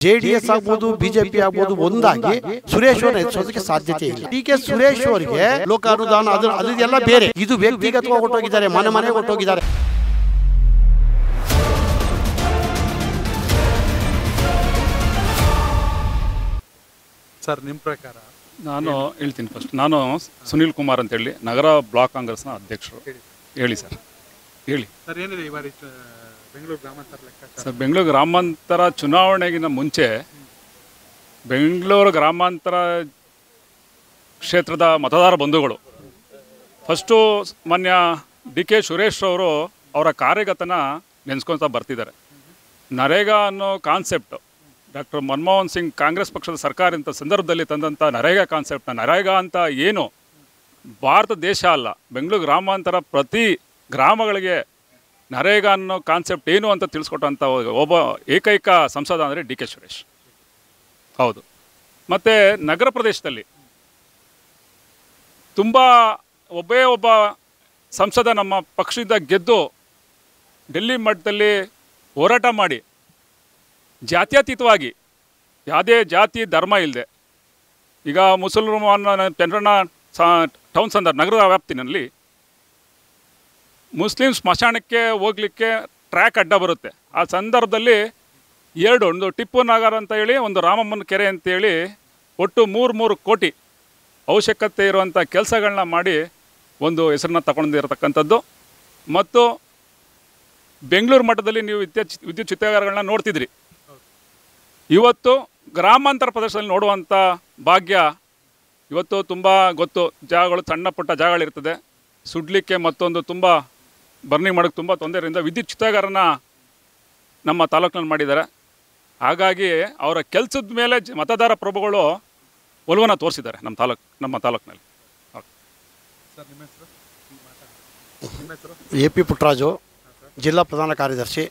J D S ಆಗ್ಬೋದು BJP ಆಗ್ಬೋದು ಒಂದಾಗಿ ಸುರೇಶ್ ಅವರ ಎದುರಿಸೋದಕ್ಕೆ ಸಾಧ್ಯತೆ ಇಲ್ಲ ಡಿ ಕೆ ಸುರೇಶ್ ಅವರಿಗೆ ಲೋಕ ಅನುದಾನ ಅದು ಅದೆಲ್ಲ ಬೇರೆ ಇದು ವ್ಯಕ್ತಿಗತವಾಗಿ ಹೊಟ್ಟೋಗಿದ್ದಾರೆ ಮನೆ ಮನೆಗೆ ಹೊಟ್ಟೋಗಿದ್ದಾರೆ ಸರ್ ನಿಮ್ಮ ಪ್ರಕಾರ ನಾನು ಹೇಳ್ತೀನಿ ಫಸ್ಟ್ ನಾನು ಸುನೀಲ್ ಕುಮಾರ್ ಅಂತೇಳಿ ನಗರ ಬ್ಲಾಕ್ ಕಾಂಗ್ರೆಸ್ನ ಅಧ್ಯಕ್ಷರು ಹೇಳಿ ಸರ್ ಹೇಳಿ ಸರ್ ಏನಿದೆ ಈ ಬಾರಿ ಚ- ಬೆಂಗಳೂರು ಗ್ರಾಮಾಂತರ ಲೆಕ್ಕಾಚಾರ ಸರ್ ಬೆಂಗಳೂರು ಗ್ರಾಮಾಂತರ ಚುನಾವಣೆಗಿನ ಮುಂಚೆ ಬೆಂಗಳೂರು ಗ್ರಾಮಾಂತರ ಕ್ಷೇತ್ರದ ಮತದಾರ ಬಂಧುಗಳು ಫಸ್ಟು ಮಾನ್ಯ ಡಿ ಕೆ ಸುರೇಶ್ ಅವರು ಅವರ ಕಾರ್ಯಗತನ ನೆನೆಸ್ಕೊತಾ ಬರ್ತಿದ್ದಾರೆ ನರೇಗಾ ಅನ್ನೋ ಕಾನ್ಸೆಪ್ಟ್ ಡಾಕ್ಟರ್ ಮನಮೋಹನ್ ಸಿಂಗ್ ಕಾಂಗ್ರೆಸ್ ಪಕ್ಷದ ಸರ್ಕಾರ ಇಂಥ ಸಂದರ್ಭದಲ್ಲಿ ತಂದಂಥ ನರೇಗಾ ಕಾನ್ಸೆಪ್ಟ್ನ ನರೇಗಾ ಅಂತ ಏನು ಭಾರತ ದೇಶ ಅಲ್ಲ ಬೆಂಗಳೂರು ಗ್ರಾಮಾಂತರ ಪ್ರತಿ ಗ್ರಾಮಗಳಿಗೆ ನರೇಗಾ ಅನ್ನೋ ಕಾನ್ಸೆಪ್ಟ್ ಏನು ಅಂತ ತಿಳಿಸ್ಕೊಟ್ಟಂಥ ಒಬ್ಬ ಏಕೈಕ ಸಂಸದ ಅಂದರೆ ಡಿ ಕೆ ಸುರೇಶ್ ಹೌದು ಮತ್ತು ನಗರ ಪ್ರದೇಶದಲ್ಲಿ ತುಂಬ ಒಬ್ಬೇ ಒಬ್ಬ ಸಂಸದ ನಮ್ಮ ಪಕ್ಷದಿಂದ ಗೆದ್ದು ಡೆಲ್ಲಿ ಮಟ್ಟದಲ್ಲಿ ಹೋರಾಟ ಮಾಡಿ ಜಾತ್ಯತೀತವಾಗಿ ಯಾವುದೇ ಜಾತಿ ಧರ್ಮ ಇಲ್ಲದೆ ಈಗ ಮುಸಲ್ಮಾನ ಚಂದ್ರಣ್ಣ ಸಾ ಟೌನ್ ಸಂದರ್ಭ ನಗರದ ವ್ಯಾಪ್ತಿನಲ್ಲಿ ಮುಸ್ಲಿಂ ಸ್ಮಶಾನಕ್ಕೆ ಹೋಗ್ಲಿಕ್ಕೆ ಟ್ರ್ಯಾಕ್ ಅಡ್ಡ ಬರುತ್ತೆ ಆ ಸಂದರ್ಭದಲ್ಲಿ ಎರಡು ಒಂದು ಟಿಪ್ಪು ನಗರ ಅಂತ ಹೇಳಿ ಒಂದು ರಾಮಮ್ಮನ ಕೆರೆ ಅಂತೇಳಿ ಒಟ್ಟು ಮೂರು ಮೂರು ಕೋಟಿ ಅವಶ್ಯಕತೆ ಇರುವಂಥ ಕೆಲಸಗಳನ್ನ ಮಾಡಿ ಒಂದು ಹೆಸರನ್ನ ತಗೊಂಡಿರತಕ್ಕಂಥದ್ದು ಮತ್ತು ಬೆಂಗಳೂರು ಮಟ್ಟದಲ್ಲಿ ನೀವು ವಿದ್ಯುತ್ ವಿದ್ಯುತ್ ಚಿತ್ರಗಾರಗಳನ್ನ ನೋಡ್ತಿದ್ರಿ ಇವತ್ತು ಗ್ರಾಮಾಂತರ ಪ್ರದೇಶದಲ್ಲಿ ನೋಡುವಂಥ ಭಾಗ್ಯ ಇವತ್ತು ತುಂಬ ಗೊತ್ತು ಜಾಗಗಳು ಸಣ್ಣ ಪುಟ್ಟ ಜಾಗಗಳಿರ್ತದೆ ಸುಡ್ಲಿಕ್ಕೆ ಮತ್ತೊಂದು ತುಂಬ ಬರ್ನಿಂಗ್ ಮಾಡೋಕ್ಕೆ ತುಂಬ ತೊಂದರೆಯಿಂದ ವಿದ್ಯುತ್ ಚಿತ್ರಗಾರನ ನಮ್ಮ ತಾಲೂಕಿನಲ್ಲಿ ಮಾಡಿದ್ದಾರೆ ಹಾಗಾಗಿ ಅವರ ಕೆಲಸದ ಮೇಲೆ ಜ- ಮತದಾರ ಪ್ರಭುಗಳು ಒಲವನ್ನು ತೋರಿಸಿದ್ದಾರೆ ನಮ್ಮ ತಾಲೂಕು ನಮ್ಮ ತಾಲೂಕಿನಲ್ಲಿ ಸರ್ ನಿಮ್ಮ ಹೆಸರು ನಿಮ್ಮ ಹೆಸರು ಎ ಪಿ ಪುಟ್ಟರಾಜು ಜಿಲ್ಲಾ ಪ್ರಧಾನ ಕಾರ್ಯದರ್ಶಿ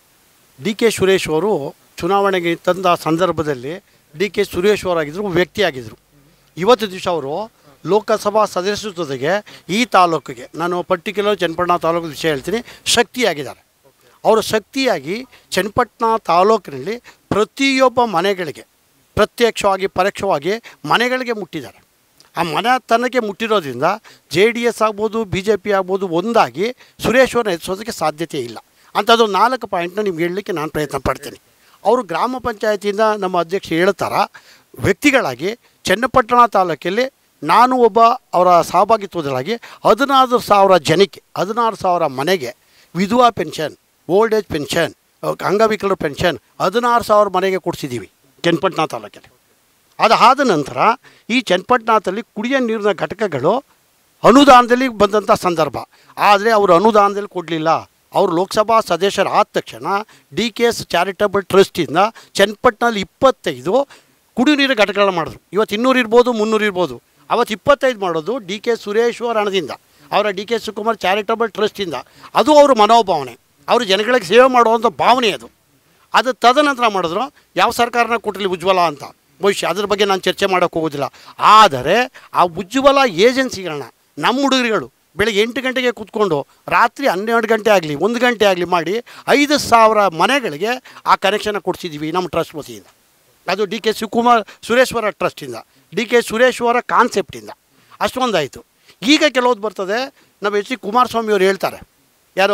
ಡಿ ಕೆ ಸುರೇಶ್ ಅವರು ಚುನಾವಣೆಗೆ ತಂದ ಸಂದರ್ಭದಲ್ಲಿ ಡಿ ಕೆ ಸುರೇಶ್ ಅವರಾಗಿದ್ದರು ವ್ಯಕ್ತಿಯಾಗಿದ್ದರು ಇವತ್ತು ದಿವಸ ಅವರು ಲೋಕಸಭಾ ಸದಸ್ಯರ ಜೊತೆಗೆ ಈ ತಾಲೂಕಿಗೆ ನಾನು ಪರ್ಟಿಕ್ಯುಲರ್ ಚನ್ನಪಟ್ಟಣ ತಾಲೂಕು ವಿಷಯ ಹೇಳ್ತೀನಿ ಶಕ್ತಿಯಾಗಿದ್ದಾರೆ ಅವರು ಶಕ್ತಿಯಾಗಿ ಚನ್ನಪಟ್ಟಣ ತಾಲೂಕಿನಲ್ಲಿ ಪ್ರತಿಯೊಬ್ಬ ಮನೆಗಳಿಗೆ ಪ್ರತ್ಯಕ್ಷವಾಗಿ ಪರೋಕ್ಷವಾಗಿ ಮನೆಗಳಿಗೆ ಮುಟ್ಟಿದ್ದಾರೆ ಆ ಮನೆತನಕ್ಕೆ ಮುಟ್ಟಿರೋದ್ರಿಂದ ಜೆ ಡಿ ಎಸ್ ಆಗ್ಬೋದು ಬಿ ಜೆ ಪಿ ಆಗ್ಬೋದು ಒಂದಾಗಿ ಸುರೇಶ್ ಅವ್ರನ್ನ ಎದುರಿಸೋದಕ್ಕೆ ಸಾಧ್ಯತೆ ಇಲ್ಲ ಅಂಥದ್ದು ನಾಲ್ಕು ಪಾಯಿಂಟ್ನ ನಿಮ್ಗೆ ಹೇಳಲಿಕ್ಕೆ ನಾನು ಪ್ರಯತ್ನ ಪಡ್ತೀನಿ ಅವರು ಗ್ರಾಮ ಪಂಚಾಯತಿಯಿಂದ ನಮ್ಮ ಅಧ್ಯಕ್ಷ ಹೇಳ್ತಾರ ವ್ಯಕ್ತಿಗಳಾಗಿ ಚನ್ನಪಟ್ಟಣ ತಾಲೂಕಲ್ಲಿ ನಾನು ಒಬ್ಬ ಅವರ ಸಹಭಾಗಿತ್ವದಲ್ಲಾಗಿ ಹದಿನಾರು ಸಾವಿರ ಜನಕ್ಕೆ ಹದಿನಾರು ಸಾವಿರ ಮನೆಗೆ ವಿಧವಾ ಪೆನ್ಷನ್ ಓಲ್ಡ್ ಏಜ್ ಪೆನ್ಷನ್ ಅಂಗವಿಕಲರ ಪೆನ್ಷನ್ ಹದಿನಾರು ಸಾವಿರ ಮನೆಗೆ ಕೊಡಿಸಿದ್ದೀವಿ ಚನ್ನಪಟ್ಟಣ ತಾಲೂಕಲ್ಲಿ ಅದಾದ ನಂತರ ಈ ಚನ್ನಪಟ್ಟಣದಲ್ಲಿ ಕುಡಿಯೋ ನೀರಿನ ಘಟಕಗಳು ಅನುದಾನದಲ್ಲಿ ಬಂದಂಥ ಸಂದರ್ಭ ಆದರೆ ಅವರು ಅನುದಾನದಲ್ಲಿ ಕೊಡಲಿಲ್ಲ ಅವರು ಲೋಕಸಭಾ ಸದಸ್ಯರಾದ ತಕ್ಷಣ ಡಿ ಕೆ ಎಸ್ ಚಾರಿಟಬಲ್ ಟ್ರಸ್ಟಿಂದ ಚನ್ನಪಟ್ಟಣದಲ್ಲಿ ಇಪ್ಪತ್ತೈದು ಕುಡಿಯೋ ನೀರಿನ ಘಟಕಗಳನ್ನ ಮಾಡಿದ್ರು ಇವತ್ತು ಇನ್ನೂರು ಇರ್ಬೋದು ಮುನ್ನೂರು ಇರ್ಬೋದು ಅವತ್ತು ಇಪ್ಪತ್ತೈದು ಮಾಡೋದು ಡಿ ಕೆ ಸುರೇಶ್ ಅವರ ಹಣದಿಂದ ಅವರ ಡಿ ಕೆ ಶಿವಕುಮಾರ್ ಚಾರಿಟಬಲ್ ಟ್ರಸ್ಟಿಂದ ಅದು ಅವ್ರ ಮನೋಭಾವನೆ ಅವರು ಜನಗಳಿಗೆ ಸೇವೆ ಮಾಡುವಂಥ ಭಾವನೆ ಅದು ಅದು ತದನಂತರ ಮಾಡಿದ್ರು ಯಾವ ಸರ್ಕಾರನ ಕೊಟ್ಟಿರಲಿ ಉಜ್ವಲ ಅಂತ ಭವಿಷ್ಯ ಅದ್ರ ಬಗ್ಗೆ ನಾನು ಚರ್ಚೆ ಮಾಡೋಕ್ಕೆ ಹೋಗೋದಿಲ್ಲ ಆದರೆ ಆ ಉಜ್ವಲ ಏಜೆನ್ಸಿಗಳನ್ನ ನಮ್ಮ ಹುಡುಗರುಗಳು ಬೆಳಗ್ಗೆ ಎಂಟು ಗಂಟೆಗೆ ಕೂತ್ಕೊಂಡು ರಾತ್ರಿ ಹನ್ನೆರಡು ಗಂಟೆ ಆಗಲಿ ಒಂದು ಗಂಟೆ ಆಗಲಿ ಮಾಡಿ ಐದು ಸಾವಿರ ಮನೆಗಳಿಗೆ ಆ ಕನೆಕ್ಷನ್ ಕೊಡ್ಸಿದ್ದೀವಿ ನಮ್ಮ ಟ್ರಸ್ಟ್ ವತಿಯಿಂದ ಅದು ಡಿ ಕೆ ಶಿವಕುಮಾರ್ ಸುರೇಶ್ವರ ಟ್ರಸ್ಟಿಂದ ಡಿ ಕೆ ಸುರೇಶ್ವರ ಕಾನ್ಸೆಪ್ಟಿಂದ ಅಷ್ಟೊಂದಾಯಿತು ಈಗ ಕೆಲವೊಂದು ಬರ್ತದೆ ನಮ್ಮ ಎಚ್ ಡಿ ಕುಮಾರಸ್ವಾಮಿ ಅವರು ಹೇಳ್ತಾರೆ ಯಾರೋ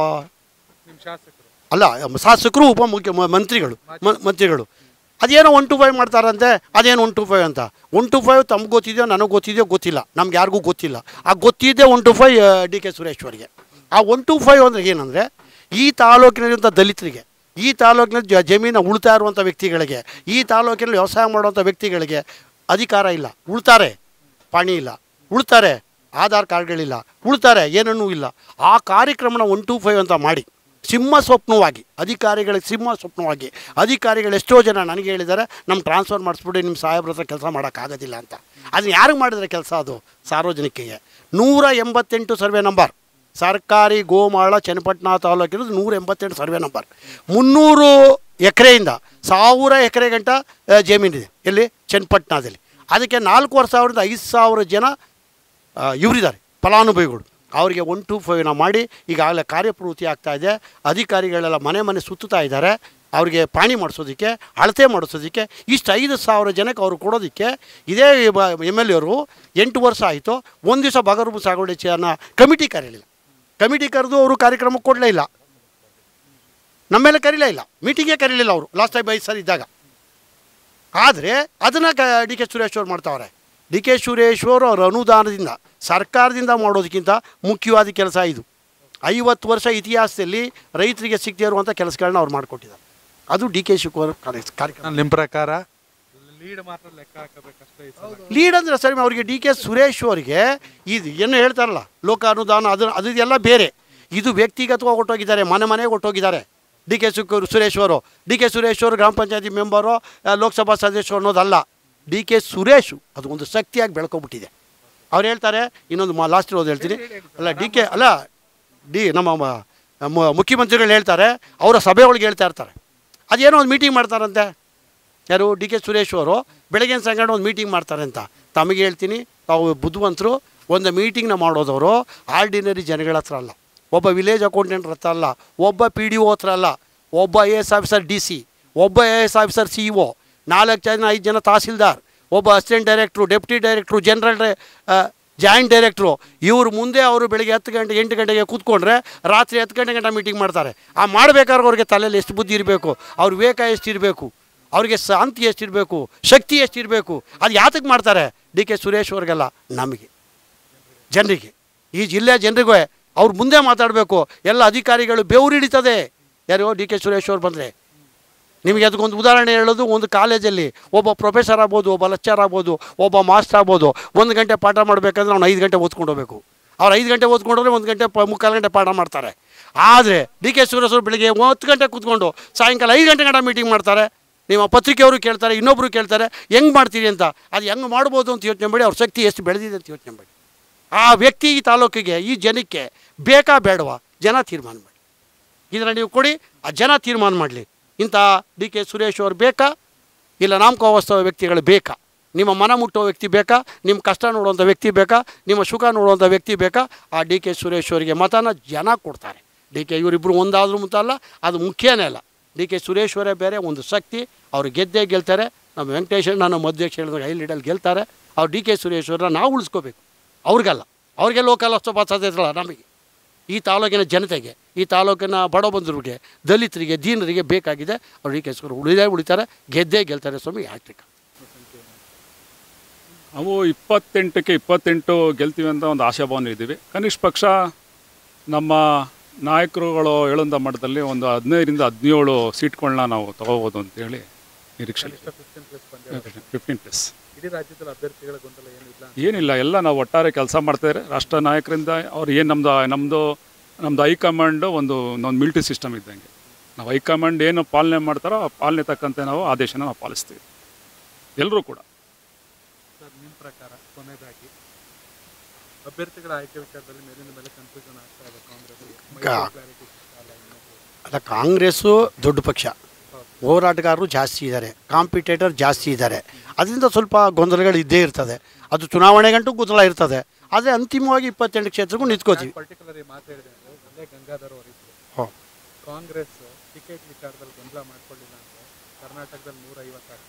ನಿಮ್ಮ ಶಾಸಕರು ಅಲ್ಲ ಶಾಸಕರು ಉಪ ಮುಖ್ಯ ಮ- ಮಂತ್ರಿಗಳು ಮ- ಮಂತ್ರಿಗಳು ಅದೇನೋ ಒನ್ ಟು ಫೈವ್ ಮಾಡ್ತಾರಂತೆ ಅದೇನು ಒನ್ ಟು ಫೈವ್ ಅಂತ ಒನ್ ಟು ಫೈವ್ ತಮ್ಗೆ ಗೊತ್ತಿದೆಯೋ ನನಗೆ ಗೊತ್ತಿದೆಯೋ ಗೊತ್ತಿಲ್ಲ ನಮ್ಗೆ ಯಾರಿಗೂ ಗೊತ್ತಿಲ್ಲ ಆ ಗೊತ್ತಿದ್ದೇ one two five D K ಸುರೇಶ್ವರಿಗೆ ಆ ಒನ್ ಟು ಫೈವ್ ಅಂದರೆ ಏನಂದರೆ ಈ ತಾಲೂಕಿನಲ್ಲಿರುವಂಥ ದಲಿತರಿಗೆ ಈ ತಾಲೂಕಿನಲ್ಲಿ ಜ ಜಮೀನು ಉಳ್ತಾ ಇರುವಂಥ ವ್ಯಕ್ತಿಗಳಿಗೆ ಈ ತಾಲೂಕಿನಲ್ಲಿ ವ್ಯವಸಾಯ ಮಾಡುವಂಥ ವ್ಯಕ್ತಿಗಳಿಗೆ ಅಧಿಕಾರ ಇಲ್ಲ ಉಳ್ತಾರೆ ಪಾಣಿ ಇಲ್ಲ ಉಳ್ತಾರೆ ಆಧಾರ್ ಕಾರ್ಡ್ಗಳಿಲ್ಲ ಉಳ್ತಾರೆ ಏನನ್ನೂ ಇಲ್ಲ ಆ ಕಾರ್ಯಕ್ರಮನ ಒನ್ ಟು ಫೈವ್ ಅಂತ ಮಾಡಿ ಸಿಂಹ ಸ್ವಪ್ನವಾಗಿ ಅಧಿಕಾರಿಗಳಿಗೆ ಸಿಂಹ ಸ್ವಪ್ನವಾಗಿ ಅಧಿಕಾರಿಗಳು ಎಷ್ಟೋ ಜನ ನನಗೆ ಹೇಳಿದ್ದಾರೆ ನಮ್ಮ ಟ್ರಾನ್ಸ್ಫರ್ ಮಾಡಿಸ್ಬಿಟ್ಟು ನಿಮ್ಮ ಸಾಹೇಬ್ರ ಹತ್ರ ಕೆಲಸ ಮಾಡೋಕ್ಕಾಗೋದಿಲ್ಲ ಅಂತ ಅದನ್ನ ಯಾರಿಗೆ ಮಾಡಿದ್ರೆ ಕೆಲಸ ಅದು ಸಾರ್ವಜನಿಕರಿಗೆ ನೂರ ಎಂಬತ್ತೆಂಟು ಸರ್ವೆ ನಂಬರ್ ಸರ್ಕಾರಿ ಗೋಮಾಳ ಚನ್ನಪಟ್ಟಣ ತಾಲೂಕಿರೋದು ನೂರ ಎಂಬತ್ತೆಂಟು ಸರ್ವೆ ನಂಬರ್ ಮುನ್ನೂರು ಎಕರೆಯಿಂದ ಸಾವಿರ ಎಕರೆ ಗಂಟ ಆ, ಜಮೀನಿದೆ ಎಲ್ಲಿ ಚನ್ನಪಟ್ಟಣದಲ್ಲಿ ಅದಕ್ಕೆ ನಾಲ್ಕೂವರೆ ಸಾವಿರದಿಂದ ಐದು ಸಾವಿರ ಜನ ಆ, ಇವರಿದ್ದಾರೆ ಫಲಾನುಭವಿಗಳು ಅವರಿಗೆ ಒನ್ ಟು ಫೈವ್ನ ಮಾಡಿ ಈಗಾಗಲೇ ಕಾರ್ಯಪ್ರವೃತ್ತಿ ಆಗ್ತಾ ಇದೆ ಅಧಿಕಾರಿಗಳೆಲ್ಲ ಮನೆ ಮನೆ ಸುತ್ತುತ್ತಾ ಇದ್ದಾರೆ ಅವ್ರಿಗೆ ಪಾಣಿ ಮಾಡಿಸೋದಕ್ಕೆ ಅಳತೆ ಮಾಡಿಸೋದಕ್ಕೆ ಇಷ್ಟು ಐದು ಸಾವಿರ ಜನಕ್ಕೆ ಅವರು ಕೊಡೋದಕ್ಕೆ ಇದೇ ಎಮ್ ಎಲ್ ಎವರು ಎಂಟು ವರ್ಷ ಆಯಿತು ಒಂದು ದಿವಸ ಬಗರ್ಭೂ ಸಾಗುವಳಿ ಚೇರ್ನ ಕಮಿಟಿ ಕರೀಲಿಲ್ಲ ಕಮಿಟಿ ಕರೆದು ಅವರು ಕಾರ್ಯಕ್ರಮಕ್ಕೆ ಕೊಡಲೇ ಇಲ್ಲ ನಮ್ಮೆಲ್ಲ ಕರೀಲೇ ಇಲ್ಲ ಮೀಟಿಂಗೇ ಕರೀಲಿಲ್ಲ ಅವರು ಲಾಸ್ಟ್ ಟೈಮ್ ಐದು ಸರಿ ಇದ್ದಾಗ ಆದರೆ ಅದನ್ನು ಕ ಡಿ ಕೆ ಸುರೇಶ್ ಅವ್ರು ಮಾಡ್ತಾವ್ರೆ ಡಿ ಕೆ ಸುರೇಶ್ ಅವರು ಅವ್ರ ಅನುದಾನದಿಂದ ಸರ್ಕಾರದಿಂದ ಮಾಡೋದಕ್ಕಿಂತ ಮುಖ್ಯವಾದ ಕೆಲಸ ಇದು ಐವತ್ತು ವರ್ಷ ಇತಿಹಾಸದಲ್ಲಿ ರೈತರಿಗೆ ಸಿಗದೇ ಇರುವಂಥ ಕೆಲಸಗಳನ್ನ ಅವ್ರು ಮಾಡಿಕೊಟ್ಟಿದ್ದಾರೆ ಅದು ಡಿ ಕೆ ಶಿವಕುಮಾರ್ ಕಾರ್ಯ- ಕಾರ್ಯಕ್ರಮ ನಿಮ್ಮ ಪ್ರಕಾರ ಲೀಡ್ ಮಾತ್ರ ಲೆಕ್ಕ ಹಾಕಬೇಕಷ್ಟೇ ಈ ಸಲ ಲೀಡ್ ಅಂದರೆ ಸರ್ ಅವರಿಗೆ ಡಿ ಕೆ ಸುರೇಶ್ ಅವರಿಗೆ ಇದು ಏನು ಹೇಳ್ತಾರಲ್ಲ ಲೋಕ ಅನುದಾನ ಅದು ಅದು ಎಲ್ಲ ಬೇರೆ ಇದು ವ್ಯಕ್ತಿಗತವಾಗಿ ಹೊಟ್ಟೋಗಿದ್ದಾರೆ ಮನೆ ಮನೆಗೆ ಹೊಟ್ಟೋಗಿದ್ದಾರೆ ಡಿ ಕೆ ಸುಕ್ ಸುರೇಶ್ ಅವರು ಡಿ ಕೆ ಸುರೇಶ್ ಅವರು ಗ್ರಾಮ ಪಂಚಾಯತಿ ಮೆಂಬರು ಆ, ಲೋಕಸಭಾ ಸದಸ್ಯರು ಅನ್ನೋದಲ್ಲ ಡಿ ಕೆ ಸುರೇಶು ಅದು ಒಂದು ಶಕ್ತಿಯಾಗಿ ಬೆಳ್ಕೊಬಿಟ್ಟಿದೆ ಅವ್ರು ಹೇಳ್ತಾರೆ ಇನ್ನೊಂದು ಮಾ ಲಾಸ್ಟ್ ಇರೋದು ಹೇಳ್ತೀನಿ ಅಲ್ಲ ಡಿ ಕೆ ಅಲ್ಲ ಡಿ ನಮ್ಮ ಮ- ಮು- ಮುಖ್ಯಮಂತ್ರಿಗಳು ಹೇಳ್ತಾರೆ ಅವರ ಸಭೆ ಒಳಗೆ ಹೇಳ್ತಾ ಇರ್ತಾರೆ ಅದೇನೋ ಒಂದು ಮೀಟಿಂಗ್ ಮಾಡ್ತಾರಂತೆ ಯಾರು ಡಿ ಕೆ ಸುರೇಶ್ ಅವರು ಬೆಳಗಿನ ಸಂಗಡ ಒಂದು ಮೀಟಿಂಗ್ ಮಾಡ್ತಾರೆ ಅಂತ ತಮಗೆ ಹೇಳ್ತೀನಿ ತಾವು ಬುದ್ಧಿವಂತರು ಒಂದು ಮೀಟಿಂಗ್ನ ಮಾಡೋದವರು ಆರ್ಡಿನರಿ ಜನಗಳ ಹತ್ರ ಅಲ್ಲ ಒಬ್ಬ ವಿಲೇಜ್ ಅಕೌಂಟೆಂಟ್ ಹತ್ರ ಅಲ್ಲ ಒಬ್ಬ ಪಿ ಡಿ ಒ ಹತ್ರ ಅಲ್ಲ ಒಬ್ಬ I S officer D C ಒಬ್ಬ I S officer C E O ನಾಲ್ಕು ಜನ ಐದು ಜನ ತಹಸೀಲ್ದಾರ್ ಒಬ್ಬ assistant director deputy director general joint director ಇವ್ರ ಮುಂದೆ ಅವರು ಬೆಳಿಗ್ಗೆ ಹತ್ತು ಗಂಟೆ ಎಂಟು ಗಂಟೆಗೆ ಕೂತ್ಕೊಂಡ್ರೆ ರಾತ್ರಿ ಹತ್ತು ಗಂಟೆ ಗಂಟೆ ಮೀಟಿಂಗ್ ಮಾಡ್ತಾರೆ ಆ ಮಾಡ್ಬೇಕಾದ್ರೆ ಅವ್ರಿಗೆ ತಲೆಯಲ್ಲಿ ಎಷ್ಟು ಬುದ್ಧಿ ಇರಬೇಕು ಅವ್ರ ವಿವೇಕ ಎಷ್ಟಿರಬೇಕು ಅವ್ರಿಗೆ ಶಾಂತಿ ಎಷ್ಟಿರಬೇಕು ಶಕ್ತಿ ಎಷ್ಟಿರಬೇಕು ಅದು ಯಾತಕ್ಕೆ ಮಾಡ್ತಾರೆ ಡಿ ಕೆ ಸುರೇಶ್ ಅವ್ರಿಗೆಲ್ಲ ನಮಗೆ ಜನರಿಗೆ ಈ ಜಿಲ್ಲೆಯ ಜನರಿಗೂ ಅವ್ರು ಮುಂದೆ ಮಾತಾಡಬೇಕು ಎಲ್ಲ ಅಧಿಕಾರಿಗಳು ಬೆವರು ಹಿಡಿತದೆ ಯಾರು ಡಿ ಕೆ ಸುರೇಶ್ ಅವ್ರು ಬಂದರೆ ನಿಮಗೆ ಅದಕ್ಕೊಂದು ಉದಾಹರಣೆ ಹೇಳೋದು ಒಂದು ಕಾಲೇಜಲ್ಲಿ ಒಬ್ಬ ಪ್ರೊಫೆಸರ್ ಆಗ್ಬೋದು ಒಬ್ಬ ಲೆಕ್ಚರ್ ಆಗ್ಬೋದು ಒಬ್ಬ ಮಾಸ್ಟರ್ ಆಗ್ಬೋದು ಒಂದು ಗಂಟೆ ಪಾಠ ಮಾಡಬೇಕಂದ್ರೆ ಅವ್ನು ಐದು ಗಂಟೆ ಓದ್ಕೊಂಡು ಹೋಗ್ಬೇಕು ಅವ್ರು ಐದು ಗಂಟೆ ಓದ್ಕೊಂಡ್ರೆ ಒಂದು ಗಂಟೆ ಪ ಮುಕ್ಕಾಲು ಗಂಟೆ ಪಾಠ ಮಾಡ್ತಾರೆ ಆದರೆ ಡಿ ಕೆ ಸುರೇಶ್ ಅವರು ಬೆಳಿಗ್ಗೆ ಹತ್ತು ಗಂಟೆ ಕೂತ್ಕೊಂಡು ಸಾಯಂಕಾಲ ಐದು ಗಂಟೆ ಗಂಟೆ ಮೀಟಿಂಗ್ ಮಾಡ್ತಾರೆ ನಿಮ್ಮ ಪತ್ರಿಕೆಯವರು ಕೇಳ್ತಾರೆ ಇನ್ನೊಬ್ಬರು ಕೇಳ್ತಾರೆ ಹೆಂಗೆ ಮಾಡ್ತೀರಿ ಅಂತ ಅದು ಹೆಂಗೆ ಮಾಡ್ಬೋದು ಅಂತ ಯೋಚನೆ ಮಾಡಿ ಅವ್ರ ಶಕ್ತಿ ಎಷ್ಟು ಬೆಳೆದಿದೆ ಅಂತ ಯೋಚನೆ ಮಾಡಿ ಆ ವ್ಯಕ್ತಿ ಈ ತಾಲೂಕಿಗೆ ಈ ಜನಕ್ಕೆ ಬೇಕಾ ಬೇಡವಾ ಜನ ತೀರ್ಮಾನ ಮಾಡಿ ಇದನ್ನು ನೀವು ಕೊಡಿ ಆ ಜನ ತೀರ್ಮಾನ ಮಾಡಲಿ ಇಂಥ ಡಿ ಕೆ ಸುರೇಶ್ ಅವ್ರು ಬೇಕಾ ಇಲ್ಲ ನಾಮಕಾವಸ್ತವ ವ್ಯಕ್ತಿಗಳು ಬೇಕಾ ನಿಮ್ಮ ಮನ ಮುಟ್ಟೋ ವ್ಯಕ್ತಿ ಬೇಕಾ ನಿಮ್ಮ ಕಷ್ಟ ನೋಡುವಂಥ ವ್ಯಕ್ತಿ ಬೇಕಾ ನಿಮ್ಮ ಸುಖ ನೋಡುವಂಥ ವ್ಯಕ್ತಿ ಬೇಕಾ ಆ ಡಿ ಕೆ ಸುರೇಶ್ ಅವರಿಗೆ ಮತನ ಜನ ಕೊಡ್ತಾರೆ ಡಿ ಕೆ ಇವರಿಬ್ಬರು ಒಂದಾದ್ರೂ ಮುತ್ತ ಅಲ್ಲ ಅದು ಮುಖ್ಯನೇ ಅಲ್ಲ ಡಿ ಕೆ ಸುರೇಶ್ ಅವರೇ ಬೇರೆ ಒಂದು ಶಕ್ತಿ ಅವರು ಗೆದ್ದೇ ಗೆಲ್ತಾರೆ ನಮ್ಮ ವೆಂಕಟೇಶಣ್ಣ ನಮ್ಮ ಅಧ್ಯಕ್ಷ ಹೇಳಿದಾಗ ಹೈ ಲೀಡಲ್ಲಿ ಗೆಲ್ತಾರೆ ಅವ್ರು ಡಿ ಕೆ ಸುರೇಶ್ ಅವ್ರನ್ನ ನಾವು ಉಳಿಸ್ಕೋಬೇಕು ಅವ್ರಿಗಲ್ಲ ಅವ್ರಿಗೆ ಲೋಕಲ್ ಅಷ್ಟೊಬ್ಬ ಸಾಧ್ಯತೆ ನಮಗೆ ಈ ತಾಲೂಕಿನ ಜನತೆಗೆ ಈ ತಾಲೂಕಿನ ಬಡ ಬಂಧುಗಳಿಗೆ ದಲಿತರಿಗೆ ದೀನರಿಗೆ ಬೇಕಾಗಿದೆ ಅವ್ರು ಡಿ ಕೆ ಸುರೇಶ್ ಉಳಿದೇ ಉಳಿತಾರೆ ಗೆದ್ದೇ ಗೆಲ್ತಾರೆ ಸ್ವಾಮಿ ಹ್ಯಾಟ್ರಿಕ್ ನಾವು ಇಪ್ಪತ್ತೆಂಟಕ್ಕೆ ಇಪ್ಪತ್ತೆಂಟು ಗೆಲ್ತೀವಿ ಅಂತ ಒಂದು ಆಶಾಭಾವನೆ ಇದ್ದೀವಿ ಕನಿಷ್ಠ ಪಕ್ಷ ನಮ್ಮ ನಾಯಕರುಗಳು ಹೇಳೋಂಥ ಮಟ್ಟದಲ್ಲಿ ಒಂದು ಹದಿನೈದರಿಂದ ಹದಿನೇಳು ಸೀಟ್ಗಳನ್ನ ನಾವು ತಗೋಬೋದು ಅಂತೇಳಿ ನಿರೀಕ್ಷೆ ಫಿಫ್ಟೀನ್ ಪ್ಲಸ್ ಬಂದಿದೆ ಫಿಫ್ಟೀನ್ ಪ್ಲಸ್ ಇಡೀ ರಾಜ್ಯದಲ್ಲಿ ಅಭ್ಯರ್ಥಿಗಳ ಗೊಂದಲ ಏನಿಲ್ಲ ಏನಿಲ್ಲ ಎಲ್ಲ ನಾವು ಒಟ್ಟಾರೆ ಕೆಲಸ ಮಾಡ್ತಾಯಿದ್ರೆ ರಾಷ್ಟ್ರ ನಾಯಕರಿಂದ ಅವ್ರು ಏನು ನಮ್ಮದು ನಮ್ಮದು ನಮ್ಮದು ಹೈಕಮಾಂಡು ಒಂದು ಒಂದು ಮಿಲಿಟರಿ ಸಿಸ್ಟಮ್ ಇದ್ದಂಗೆ ನಾವು ಹೈಕಮಾಂಡ್ ಏನು ಪಾಲನೆ ಮಾಡ್ತಾರೋ ಆ ಪಾಲನೆ ತಕ್ಕಂತೆ ನಾವು ಆದೇಶನ ನಾವು ಪಾಲಿಸ್ತೀವಿ ಎಲ್ಲರೂ ಕೂಡ ಸರ್ ನಿಮ್ಮ ಪ್ರಕಾರ ಕೊನೆಯದಾಗಿ ಅಭ್ಯರ್ಥಿಗಳ ಆಯ್ಕೆ ವಿಚಾರದಲ್ಲಿ ಮೇಲಿನ ಮೇಲೆ ಕನ್ಫ್ಯೂಷನ್ ಆಗ್ತಾ ಇದೆ ಕಾಂಗ್ರೆಸ್ ಕಾ- ಕ್ಲಾರಿಟಿ ಅಲ್ಲ ಇನ್ನೊಬ್ರು ಅಲ್ಲ ಕಾಂಗ್ರೆಸ್ಸು ದೊಡ್ಡ ಪಕ್ಷ ಹೋರಾಟಗಾರರು ಜಾಸ್ತಿ ಇದ್ದಾರೆ ಕಾಂಪಿಟೇಟರ್ ಜಾಸ್ತಿ ಇದ್ದಾರೆ ಅದರಿಂದ ಸ್ವಲ್ಪ ಗೊಂದಲಗಳು ಇದ್ದೇ ಇರ್ತದೆ ಅದು ಚುನಾವಣೆಗಂಟು ಗೊಂದಲ ಇರ್ತದೆ ಆದರೆ ಅಂತಿಮವಾಗಿ ಇಪ್ಪತ್ತೆಂಟು ಕ್ಷೇತ್ರಕ್ಕೂ ನಿಂತ್ಕೋತೀವಿ ಪರ್ಟಿಕ್ಯುಲರ್ ಮಾತಾಡಿದೆ ಅಂದ್ರೆ ಒಳ್ಳೆ ಗಂಗಾಧರ್ ಅವರಿದ್ರು ಹಾಂ ಕಾಂಗ್ರೆಸ್ ಟಿಕೆಟ್ ವಿಚಾರದಲ್ಲಿ ಗೊಂದಲ ಮಾಡ್ಕೊಳ್ಳಿಲ್ಲ ಅಂದ್ರೆ ಕರ್ನಾಟಕದಲ್ಲಿ ನೂರ ಐವತ್ತಾರು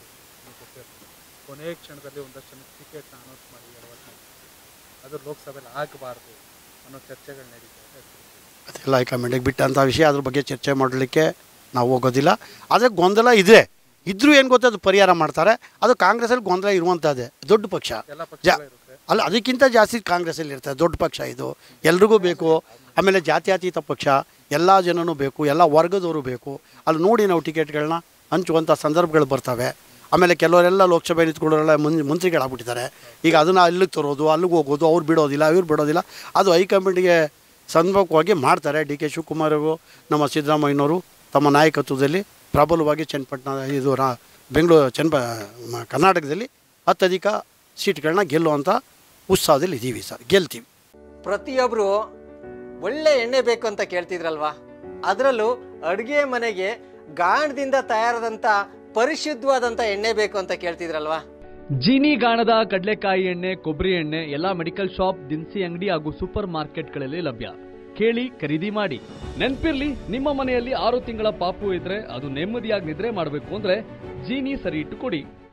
ಕೊನೆಯ ಕ್ಷಣದಲ್ಲಿ ಒಂದಷ್ಟು ಜನ ಟಿಕೆಟ್ ಅನೌನ್ಸ್ ಮಾಡಿ ಎಡವಟ್ಟು ಅದು ಲೋಕಸಭೆಯಲ್ಲಿ ಆಗಬಾರ್ದು ಅನ್ನೋ ಚರ್ಚೆಗಳು ನಡೀತಾ ಇದೆ ಅದೆಲ್ಲ ಹೈಕಮಾಂಡಿಗೆ ಬಿಟ್ಟಂಥ ವಿಷಯ ಅದ್ರ ಬಗ್ಗೆ ಚರ್ಚೆ ಮಾಡಲಿಕ್ಕೆ ನಾವು ಹೋಗೋದಿಲ್ಲ ಆದರೆ ಗೊಂದಲ ಇದೆ ಇದ್ರೂ ಏನು ಗೊತ್ತಾ ಅದು ಪರಿಹಾರ ಮಾಡ್ತಾರೆ ಅದು ಕಾಂಗ್ರೆಸ್ಸಲ್ಲಿ ಗೊಂದಲ ಇರುವಂಥದ್ದೇ ದೊಡ್ಡ ಪಕ್ಷ ಎಲ್ಲ ಜಾ ಪಕ್ಷಗಳು ಇರುತ್ತೆ ಅಲ್ಲ ಅದಕ್ಕಿಂತ ಜಾಸ್ತಿ ಕಾಂಗ್ರೆಸ್ಸಲ್ಲಿ ಇರ್ತದೆ ದೊಡ್ಡ ಪಕ್ಷ ಇದು ಎಲ್ರಿಗೂ ಬೇಕು ಆಮೇಲೆ ಜಾತ್ಯತೀತ ಪಕ್ಷ ಎಲ್ಲ ಜನನೂ ಬೇಕು ಎಲ್ಲ ವರ್ಗದವರು ಬೇಕು ಅಲ್ಲಿ ನೋಡಿ ನಾವು ಟಿಕೆಟ್ಗಳನ್ನ ಹಂಚುವಂಥ ಸಂದರ್ಭಗಳು ಬರ್ತವೆ ಆಮೇಲೆ ಕೆಲವರೆಲ್ಲ ಲೋಕಸಭೆ ನಿಂತ್ಕೊಳ್ಳೋರೆಲ್ಲ ಮುನ್ ಮಂತ್ರಿಗಳಾಗ್ಬಿಟ್ಟಿದ್ದಾರೆ ಈಗ ಅದನ್ನು ಅಲ್ಲಿಗೆ ತರೋದು ಅಲ್ಲಿಗೆ ಹೋಗೋದು ಅವ್ರು ಬಿಡೋದಿಲ್ಲ ಇವ್ರು ಬಿಡೋದಿಲ್ಲ ಅದು ಹೈಕಮಾಂಡಿಗೆ ಸಂದರ್ಭವಾಗಿ ಮಾಡ್ತಾರೆ ಡಿ ಕೆ ಶಿವಕುಮಾರ್ ಅವರು ನಮ್ಮ ಸಿದ್ದರಾಮಯ್ಯನವರು ತಮ್ಮ ನಾಯಕತ್ವದಲ್ಲಿ ಪ್ರಬಲವಾಗಿ ಚನ್ನಪಟ್ಟಣ ಇದು ರಾ ಬೆಂಗಳೂರು ಚನ್ನಪ ಮ- ಕರ್ನಾಟಕದಲ್ಲಿ ಅತ್ಯಧಿಕ ಸೀಟ್ಗಳನ್ನ ಗೆಲ್ಲುವಂಥ ಉತ್ಸಾಹದಲ್ಲಿ ಇದ್ದೀವಿ ಸರ್ ಗೆಲ್ತೀವಿ ಪ್ರತಿಯೊಬ್ಬರು ಒಳ್ಳೆ ಎಣ್ಣೆ ಬೇಕು ಅಂತ ಕೇಳ್ತಿದ್ರಲ್ವಾ ಅದರಲ್ಲೂ ಅಡುಗೆ ಮನೆಗೆ ಗಾಣದಿಂದ ತಯಾರಾದಂಥ ಪರಿಶುದ್ಧವಾದಂಥ ಎಣ್ಣೆ ಬೇಕು ಅಂತ ಕೇಳ್ತಿದ್ರಲ್ವಾ ಜೀನಿ ಗಾಣದ ಕಡಲೆಕಾಯಿ ಎಣ್ಣೆ ಕೊಬ್ಬರಿ ಎಣ್ಣೆ ಎಲ್ಲಾ ಮೆಡಿಕಲ್ ಶಾಪ್ ದಿನಸಿ ಅಂಗಡಿ ಹಾಗೂ ಸೂಪರ್ ಮಾರ್ಕೆಟ್ಗಳಲ್ಲಿ ಲಭ್ಯ ಕೇಳಿ ಖರೀದಿ ಮಾಡಿ ನೆನ್ಪಿರ್ಲಿ ನಿಮ್ಮ ಮನೆಯಲ್ಲಿ ಆರು ತಿಂಗಳ ಪಾಪು ಇದ್ರೆ ಅದು ನೆಮ್ಮದಿಯಾಗಿ ನಿದ್ರೆ ಮಾಡಬೇಕು ಅಂದ್ರೆ ಜೀನಿ ಸರಿ ಇಟ್ಟು ಕೊಡಿ